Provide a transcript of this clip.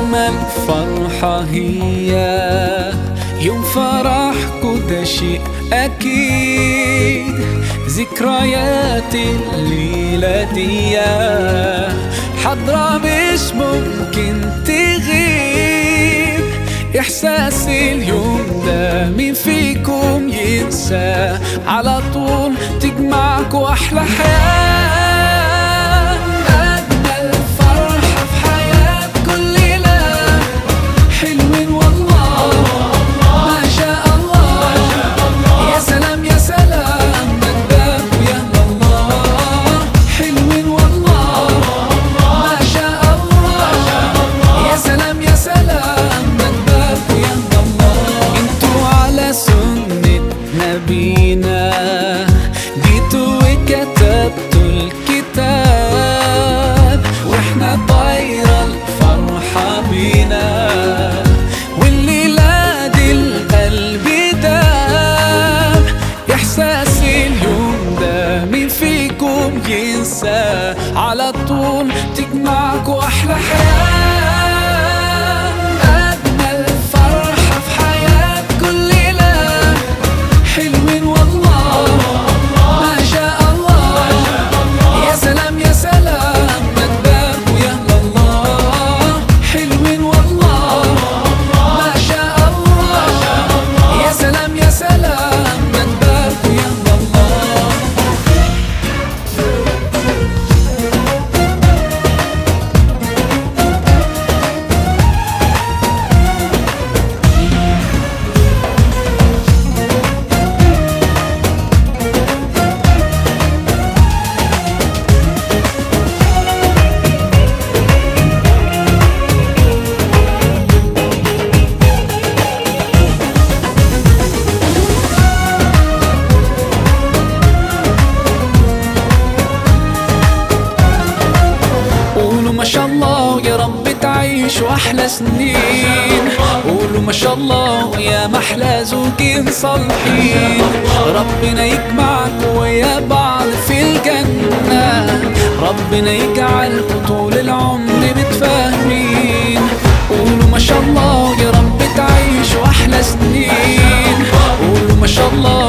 أجمل فرحة هي يوم فرحكوا ده شيء أكيد ذكريات الليلة دي حضرة مش ممكن تغيب إحساس اليوم ده مين فيكم ينسى على طول تجمعكوا أحلى حياة أجمل فرحة في حياة كل ليلة حلوين والله ما شاء الله يا سلام يا سلام مجدك ويا الله حلوين والله ما شاء الله يا سلام يا سلام مجدك ويا الله انتوا على سنة نبينا جيتوا وكتبتوا الكتاب واحنا طايرة الفرحة بينا والليلة دي القلب داب إحساس اليوم ده مين فيكم ينسى على طول تجمعكوا أحلى حياة أجمل فرحة في حياة كل ليلة حلوين والله ما شاء الله يا سلام يا سلام مجدك ويا الله حلوين والله ما شاء الله يا سلام يا سلام مجدك ويا الله قولوا ما شاء الله يا رب تعيشوا احلى سنين قولوا ما شاء الله يا محلى زوجين صالحين ربنا يجمعكم ويا بعض في الجنة ربنا يجعلكم طول العمر متفاهمين قولوا ما شاء الله يا رب تعيشوا احلى سنين قولوا ما شاء الله